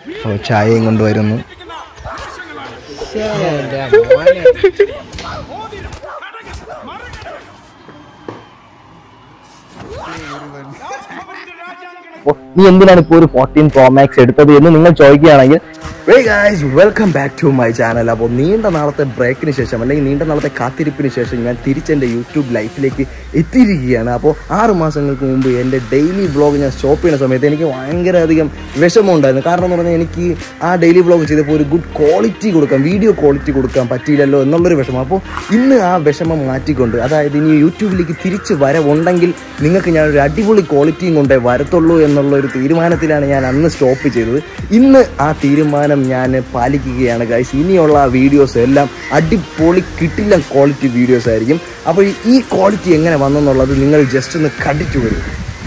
അപ്പോൾ ചായയും കൊണ്ടുവരുന്നു അപ്പോൾ നീ എന്തിനാണ് ഇപ്പോൾ ഒരു ഫോർട്ടീൻ പ്രോ മാക്സ് എടുത്തത് എന്ന് നിങ്ങൾ ചോദിക്കുകയാണെങ്കിൽ welcome back to my channel അപ്പോൾ നീണ്ട നാളത്തെ ബ്രേക്കിന് ശേഷം അല്ലെങ്കിൽ നീണ്ട നാളത്തെ കാത്തിരിപ്പിന് ശേഷം ഞാൻ തിരിച്ചെൻ്റെ യൂട്യൂബ് ലൈഫിലേക്ക് എത്തിയിരിക്കുകയാണ് അപ്പോൾ ആറ് മാസങ്ങൾക്ക് മുമ്പ് എൻ്റെ ഡെയിലി വ്ളോഗ് ഞാൻ സ്റ്റോപ്പ് ചെയ്യുന്ന സമയത്ത് എനിക്ക് ഭയങ്കര അധികം വിഷമമുണ്ടായിരുന്നു കാരണം എന്ന് പറഞ്ഞാൽ എനിക്ക് ആ ഡെയിലി വ്ളോഗ് ചെയ്തപ്പോൾ ഒരു ഗുഡ് ക്വാളിറ്റി കൊടുക്കാം വീഡിയോ ക്വാളിറ്റി കൊടുക്കാൻ പറ്റിയില്ലല്ലോ എന്നുള്ളൊരു വിഷമം അപ്പോൾ ഇന്ന് ആ വിഷമം മാറ്റിക്കൊണ്ട് അതായത് ഇനി യൂട്യൂബിലേക്ക് തിരിച്ച് വരവുണ്ടെങ്കിൽ നിങ്ങൾക്ക് ഞാൻ ഒരു അടിപൊളി ക്വാളിറ്റിയും കൊണ്ടേ വരത്തുള്ളൂ എന്നുള്ള ഒരു തീരുമാനത്തിലാണ് ഞാൻ അന്ന് സ്റ്റോപ്പ് ചെയ്തത് ഇന്ന് ആ തീരുമാനം ഞാൻ പാലിക്കുകയാണ് ഗൈസ് ഇനിയുള്ള വീഡിയോസ് എല്ലാം അടിപൊളി കിട്ടില്ല ക്വാളിറ്റി വീഡിയോസ് ആയിരിക്കും അപ്പോൾ ഈ ക്വാളിറ്റി എങ്ങനെ വന്നെന്നുള്ളത് നിങ്ങൾ ജസ്റ്റ് ഒന്ന് കണ്ടിട്ട് വരും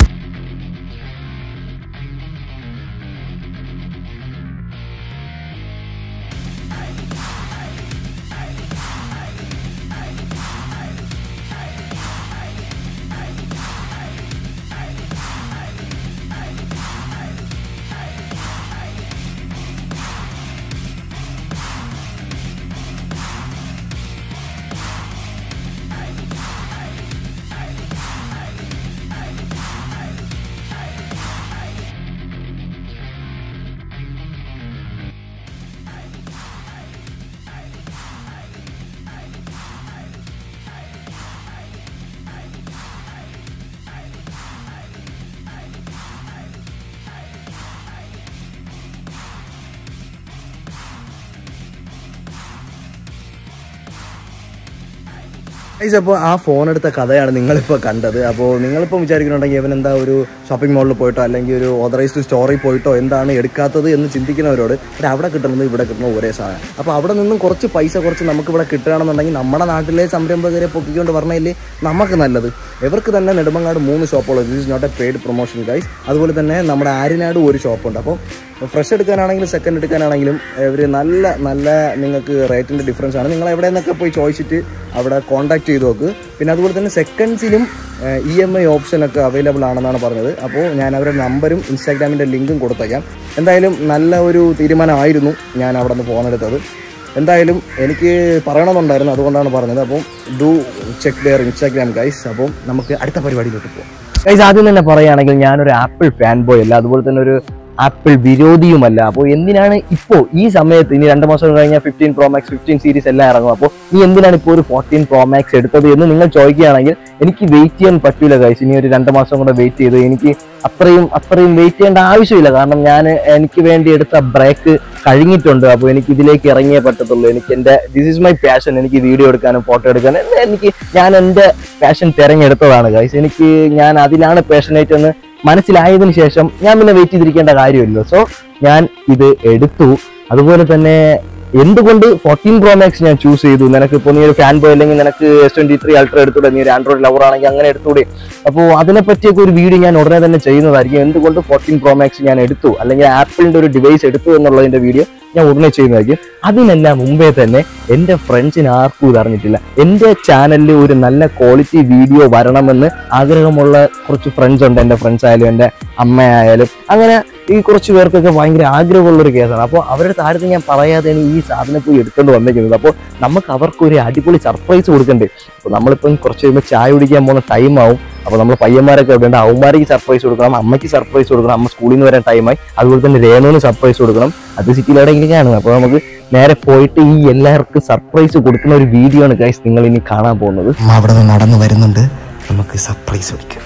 ഗൈസ് അപ്പോൾ ആ ഫോൺ എടുത്ത കഥയാണ് നിങ്ങളിപ്പോൾ കണ്ടത് അപ്പോൾ നിങ്ങളിപ്പോൾ വിചാരിക്കുന്നുണ്ടെങ്കിൽ ഇവൻ എന്താ ഒരു ഷോപ്പിംഗ് മാളിൽ പോയിട്ടോ അല്ലെങ്കിൽ ഒരു ഓതറൈസ്ഡ് സ്റ്റോറിൽ പോയിട്ടോ എന്താണ് എടുക്കാത്തത് എന്ന് ചിന്തിക്കുന്നവരോട് ഇവിടെ അവിടെ കിട്ടുന്നത് ഇവിടെ കിട്ടുന്ന ഒരേ സാധനം അപ്പോൾ അവിടെ നിന്നും കുറച്ച് പൈസ കുറച്ച് നമുക്ക് ഇവിടെ കിട്ടുകയാണെന്നുണ്ടെങ്കിൽ നമ്മുടെ നാട്ടിലെ സംരംഭകരെ പൊക്കിക്കൊണ്ട് പറഞ്ഞതിൽ നമുക്ക് നല്ലത് ഇവർക്ക് തന്നെ നെടുമങ്ങാട് മൂന്ന് ഷോപ്പുള്ളത് this is not a paid promotion guys അതുപോലെ തന്നെ നമ്മുടെ ആര്യനാട് ഒരു ഷോപ്പുണ്ട് അപ്പോൾ ഫ്രഷ് എടുക്കാനാണെങ്കിലും സെക്കൻഡ് എടുക്കാനാണെങ്കിലും ഇവർ നല്ല നല്ല നിങ്ങൾക്ക് റേറ്റിൻ്റെ ഡിഫറൻസ് ആണ് നിങ്ങൾ എവിടെ നിന്നൊക്കെ പോയി ചോദിച്ചിട്ട് അവിടെ കോൺടാക്ട് ചെയ്ത് നോക്ക് പിന്നെ അതുപോലെ തന്നെ സെക്കൻഡ്സിലും ഇ എം ഐ ഓപ്ഷനൊക്കെ അവൈലബിൾ ആണെന്നാണ് പറഞ്ഞത് അപ്പോൾ ഞാൻ അവരുടെ നമ്പരും ഇൻസ്റ്റാഗ്രാമിൻ്റെ ലിങ്കും കൊടുത്തേക്കാം എന്തായാലും നല്ല ഒരു തീരുമാനമായിരുന്നു ഞാൻ അവിടെ നിന്ന് ഫോൺ എടുത്തത് എന്തായാലും എനിക്ക് പറയണമെന്നുണ്ടായിരുന്നു അതുകൊണ്ടാണ് പറഞ്ഞത് അപ്പോൾ do check their Instagram guys അപ്പോൾ നമുക്ക് അടുത്ത പരിപാടിയിലോട്ട് പോകാം ഗൈസ് ആദ്യം തന്നെ പറയുകയാണെങ്കിൽ ഞാനൊരു ആപ്പിൾ ഫാൻ ബോയ് അല്ല അതുപോലെ തന്നെ ഒരു ആപ്പിൾ വിരോധിയുമല്ല അപ്പോൾ എന്തിനാണ് ഇപ്പോൾ ഈ സമയത്ത് ഇനി രണ്ട് മാസം കഴിഞ്ഞാൽ fifteen pro max fifteen series എല്ലാം ഇറങ്ങും അപ്പോൾ നീ എന്തിനാണ് ഇപ്പോൾ ഒരു ഫോർട്ടീൻ പ്രോ മാക്സ് എടുത്തത് എന്ന് നിങ്ങൾ ചോദിക്കുകയാണെങ്കിൽ എനിക്ക് വെയിറ്റ് ചെയ്യാൻ പറ്റൂല ഗൈസ് ഇനി ഒരു രണ്ട് മാസം കൂടെ വെയിറ്റ് ചെയ്ത് എനിക്ക് അത്രയും അത്രയും വെയിറ്റ് ചെയ്യേണ്ട ആവശ്യമില്ല കാരണം ഞാൻ എനിക്ക് വേണ്ടി എടുത്ത ബ്രേക്ക് കഴിഞ്ഞിട്ടുണ്ട് അപ്പോൾ എനിക്ക് ഇതിലേക്ക് ഇറങ്ങിയേ പറ്റത്തുള്ളൂ എനിക്ക് എൻ്റെ ദിസ് ഈസ് മൈ പാഷൻ എനിക്ക് വീഡിയോ എടുക്കാനും ഫോട്ടോ എടുക്കാനും എല്ലാം എനിക്ക് ഞാൻ എൻ്റെ പാഷൻ തിരഞ്ഞെടുത്തതാണ് ഗൈസ് എനിക്ക് ഞാൻ അതിലാണ് പാഷനേറ്റ് എന്ന് മനസ്സിലായതിനു ശേഷം ഞാൻ പിന്നെ വെയിറ്റ് ചെയ്തിരിക്കേണ്ട കാര്യമില്ലല്ലോ സോ ഞാൻ ഇത് എടുത്തു അതുപോലെ തന്നെ എന്തുകൊണ്ട് ഫോർട്ടീൻ പ്രോ മാക്സ് ഞാൻ ചൂസ് ചെയ്തു നിനക്ക് ഇപ്പോൾ നീ ഒരു ഫാൻ ബോയ് അല്ലെങ്കിൽ നിനക്ക് എസ് ട്വന്റി ത്രീ അൾട്ര എടുത്തൂടെ നീ ഒരു ആൻഡ്രോയിഡ് ലവർ ആണെങ്കിൽ അങ്ങനെ എടുത്തൂടെ അപ്പോൾ അതിനെ പറ്റിയൊക്കെ ഒരു വീഡിയോ ഞാൻ ഉടനെ തന്നെ ചെയ്യുന്നതായിരിക്കും എന്തുകൊണ്ട് ഫോർട്ടീൻ പ്രോ മാക്സ് ഞാൻ എടുത്തു അല്ലെങ്കിൽ ആപ്പിളിന്റെ ഒരു ഡിവൈസ് എടുത്തു എന്നുള്ളതിന്റെ വീഡിയോ ഞാൻ ഉടനെ ചെയ്യുന്നതായിരിക്കും അതിനെല്ലാം മുമ്പേ തന്നെ എൻ്റെ ഫ്രണ്ട്സിന് ആർക്കും ഇത് അറിഞ്ഞിട്ടില്ല എൻ്റെ ചാനലിൽ ഒരു നല്ല ക്വാളിറ്റി വീഡിയോ വരണമെന്ന് ആഗ്രഹമുള്ള കുറച്ച് ഫ്രണ്ട്സ് ഉണ്ട് എൻ്റെ ഫ്രണ്ട്സ് ആയാലും എൻ്റെ അമ്മയായാലും അങ്ങനെ ഈ കുറച്ച് പേർക്കൊക്കെ ഭയങ്കര ആഗ്രഹമുള്ള ഒരു കേസാണ് അപ്പോൾ അവരുടെ താഴത്ത് ഞാൻ പറയാതെയാണ് ഈ സാധനം പോയി എടുത്തുകൊണ്ട് വന്നിരിക്കുന്നത് അപ്പോൾ നമുക്ക് അവർക്ക് ഒരു അടിപൊളി സർപ്രൈസ് കൊടുക്കണ്ടേ അപ്പോൾ നമ്മളിപ്പം കുറച്ച് കഴിയുമ്പോൾ ചായ കുടിക്കാൻ പോകുന്ന ടൈം ആവും അപ്പോൾ നമ്മൾ പയ്യന്മാരൊക്കെ ഇവിടെ ഉണ്ട് അവന്മാർക്ക് സർപ്രൈസ് കൊടുക്കണം അമ്മയ്ക്ക് സർപ്രൈസ് കൊടുക്കണം അമ്മ സ്കൂളിൽ നിന്ന് വരാൻ ടൈമായി അതുപോലെ തന്നെ രേണുവിന് സർപ്രൈസ് കൊടുക്കണം അത് സിറ്റിയിൽ എവിടെയെങ്കിലും കാണും അപ്പോൾ നമുക്ക് നേരെ പോയിട്ട് ഈ എല്ലാവർക്കും സർപ്രൈസ് കൊടുക്കുന്ന ഒരു വീഡിയോ ആണ് ഗൈസ് നിങ്ങൾ ഇനി കാണാൻ പോകുന്നത് അവിടെ നിന്ന് നടന്നു വരുന്നുണ്ട് നമുക്ക് സർപ്രൈസ് കൊടുക്കാം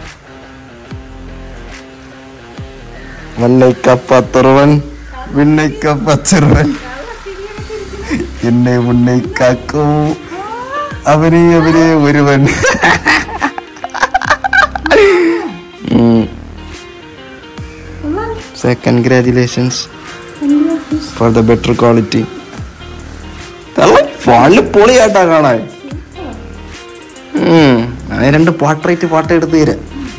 വെണ്ണയ്ക്കപ്പത്തറുവൻ വിണ്ണയ്ക്കപ്പച്ചറുവൻ എന്നെ ഉണ്ണയ്ക്കാക്കൂ അവനെ അവനെ ഒരുവൻ congratulations for the better quality ഫോണില് പൊളിയാട്ടാ കാണാൻ ഉം. ഞാൻ രണ്ട് പോർട്രേറ്റ് ഫോട്ടോ എടുത്ത് തരാം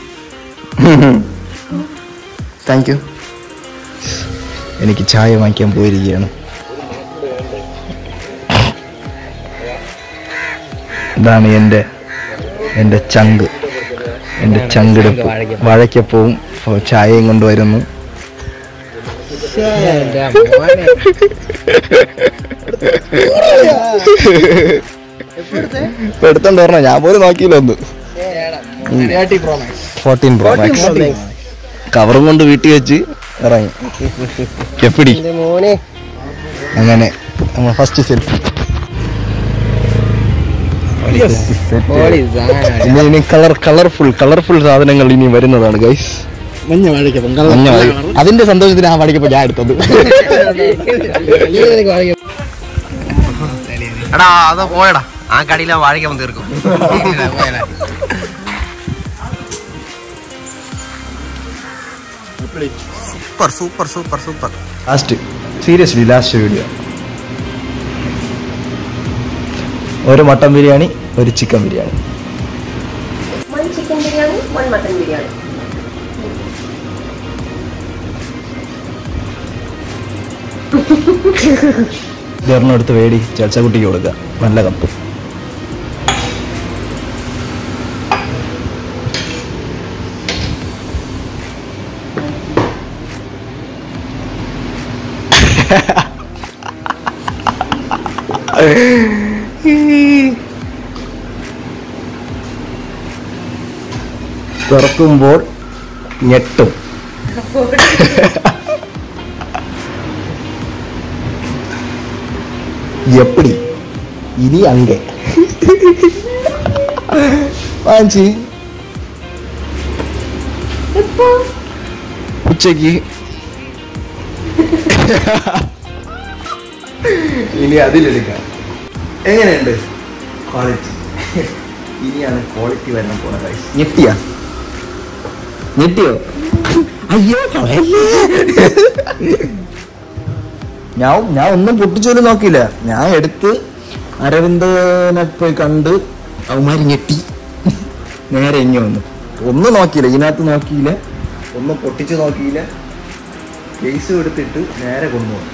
താങ്ക് യു എനിക്ക് ചായ വാങ്ങിക്കാൻ പോയിരിക്കുകയാണ് ഇതാണ് എൻ്റെ എൻ്റെ ചങ്ക് എൻ്റെ ചങ്കെടുപ്പ് വാഴയ്ക്കപ്പവും ഫ- ചായയും കൊണ്ടുവരുന്നു ഇപ്പൊ എടുത്തോണ്ട് പറഞ്ഞ ഞാൻ പോലും നോക്കിയില്ല ഒന്ന് ഫോർട്ടീൻ പ്രോ കവറും കൊണ്ട് വീട്ടിൽ വെച്ച് ഇറങ്ങി എപ്പിടി അങ്ങനെ ഫസ്റ്റ് സെൽഫി ഇനി ഇനി കളർ കളർഫുൾ കളർഫുൾ സാധനങ്ങൾ ഇനി വരുന്നതാണ് ഗൈസ് മഞ്ഞ വാഴയ്ക്കപ്പം മഞ്ഞ വാഴ. അതിന്റെ സന്തോഷത്തിന് ആ വാടിക്കപ്പോ ഞാൻ എടുത്തത് എടാ അത് പോയടാ ആ കടിയിലെ വാഴയ്ക്കാൻ തീർക്കും super super super super last seriously last video ഒരു മട്ടൻ ബിരിയാണി ഒരു chicken biryani one chicken biryani, one mutton biryani. ഇതൊരെണ്ണം എടുത്ത് വേടി ചേച്ചക്കുട്ടിക്ക് കൊടുക്കുക നല്ല കപ്പ് തുറക്കുമ്പോൾ ഞെട്ടും എപ്പടി ഇനി അങ്കെ വാങ്ങിച്ച് ഉച്ചക്ക് ഇനി അതിലെടുക്കാം എങ്ങനെയുണ്ട് ക്വാളിറ്റി ഇനിയാണ് ക്വാളിറ്റി വരണം പോണ ഗൈസ് ഞെട്ടിയാ ഞെട്ടിയോ അയ്യോ കളയല്ലേ ഞാൻ ഞാൻ ഒന്നും പൊട്ടിച്ചോലും നോക്കിയില്ല ഞാൻ എടുത്ത് അരവിന്ദനെ പോയി കണ്ട് അവന്മാര് ഞെട്ടി നേരെ ഇങ്ങ വന്നു ഒന്നും നോക്കിയില്ല ഇതിനകത്ത് നോക്കിയില്ല ഒന്നും പൊട്ടിച്ച് നോക്കിയില്ല കേസും എടുത്തിട്ട് നേരെ കൊണ്ടുപോകും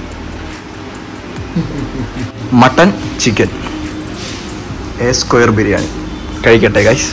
mutton chicken A square biryani കഴിക്കട്ടെ ഗൈസ്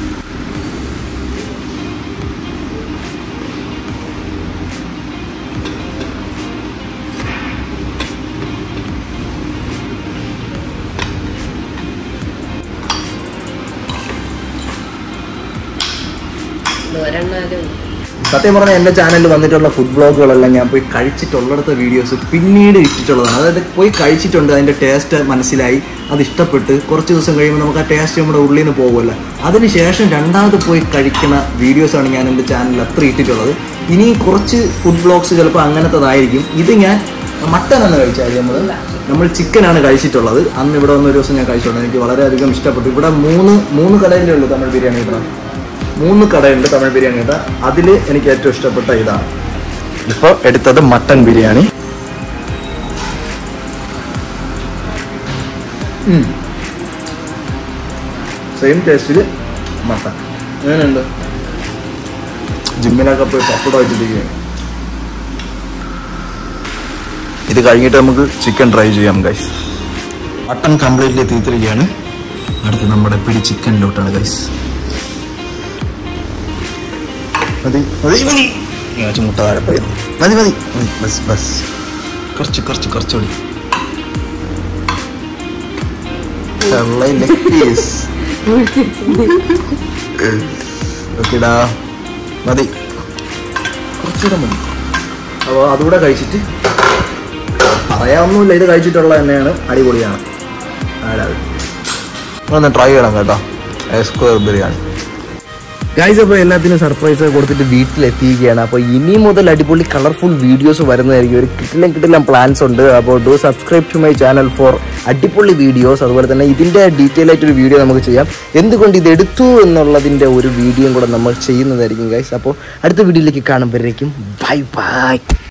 ഒരെണ്ണാലും സത്യം പറഞ്ഞാൽ എൻ്റെ ചാനലിൽ വന്നിട്ടുള്ള ഫുഡ് ബ്ലോഗുകളെല്ലാം ഞാൻ പോയി കഴിച്ചിട്ടുള്ളിടത്ത വീഡിയോസ് പിന്നീട് ഇട്ടിട്ടുള്ളതാണ് അതായത് പോയി കഴിച്ചിട്ടുണ്ട് അതിൻ്റെ ടേസ്റ്റ് മനസ്സിലായി അത് ഇഷ്ടപ്പെട്ട് കുറച്ച് ദിവസം കഴിയുമ്പോൾ നമുക്ക് ആ ടേസ്റ്റ് നമ്മുടെ ഉള്ളിൽ നിന്ന് പോകുമല്ലോ അതിനുശേഷം രണ്ടാമത് പോയി കഴിക്കുന്ന വീഡിയോസാണ് ഞാൻ എൻ്റെ ചാനലിൽ അത്ര ഇട്ടിട്ടുള്ളത് ഇനി കുറച്ച് ഫുഡ് ബ്ലോഗ്സ് ചിലപ്പോൾ അങ്ങനത്തതായിരിക്കും ഇത് ഞാൻ മട്ടൻ എന്ന് കഴിച്ചാൽ നമ്മൾ നമ്മൾ ചിക്കനാണ് കഴിച്ചിട്ടുള്ളത് അന്ന് ഇവിടെ വന്ന ഒരു ദിവസം ഞാൻ കഴിച്ചിട്ടുണ്ട് എനിക്ക് വളരെയധികം ഇഷ്ടപ്പെട്ടു ഇവിടെ മൂന്ന് മൂന്ന് കടയിലേ ഉള്ളൂ തമിഴ് ബിരിയാണി ഇവിടെ മൂന്ന് കടയുണ്ട് തമിഴ് ബിരിയാണി കേട്ടോ അതിൽ എനിക്ക് ഏറ്റവും ഇഷ്ടപ്പെട്ട ഇതാണ് ഇപ്പോൾ എടുത്തത് മട്ടൺ ബിരിയാണി സെയിം ടേസ്റ്റിൽ മട്ടൻ അങ്ങനെയുണ്ട് ജിമ്മിലൊക്കെ പോയി പപ്പടം വെച്ചിരിക്കുകയാണ് ഇത് കഴിഞ്ഞിട്ട് നമുക്ക് ചിക്കൻ ട്രൈ ചെയ്യാം ഗൈസ് മട്ടൺ കംപ്ലീറ്റ്ലി തീത്തിരിക്കുകയാണ് അടുത്ത് നമ്മുടെ പിടി ചിക്കനിലോട്ടാണ് ഗൈസ് മതി മതി മതി ഞാൻ വെച്ച് മുട്ട താഴെ പോയി മതി മതി മതി ബസ് ബസ് കുറച്ച് കുറച്ച് കുറച്ചുകൂടി ഓക്കെടാ മതി കുറച്ചുകൂടെ മതി അപ്പോൾ അതുകൂടെ കഴിച്ചിട്ട് പറയാമൊന്നുമില്ല ഇത് കഴിച്ചിട്ടുള്ള തന്നെയാണ് അടിപൊളിയാണ് ആരാത് ഒന്ന് ട്രൈ ചെയ്യണം കേട്ടോ സ്ക്വയർ ബിരിയാണി ഗൈസ് അപ്പോൾ എല്ലാത്തിനും സർപ്രൈസ് കൊടുത്തിട്ട് വീട്ടിലെത്തിയിരിക്കുകയാണ് അപ്പോൾ ഇനി മുതൽ അടിപൊളി കളർഫുൾ വീഡിയോസ് വരുന്നതായിരിക്കും ഒരു കിട്ടിലും കിട്ടിലും പ്ലാൻസ് ഉണ്ട് അപ്പോൾ do subscribe to my channel for അടിപൊളി വീഡിയോസ് അതുപോലെ തന്നെ ഇതിൻ്റെ ഡീറ്റെയിൽ ആയിട്ടൊരു വീഡിയോ നമുക്ക് ചെയ്യാം എന്തുകൊണ്ട് ഇത് എടുത്തു എന്നുള്ളതിൻ്റെ ഒരു വീഡിയോയും കൂടെ നമ്മൾ ചെയ്യുന്നതായിരിക്കും ഗൈസ് അപ്പോൾ അടുത്ത വീഡിയോയിലേക്ക് കാണുമ്പോഴേക്കും ബൈ ബൈ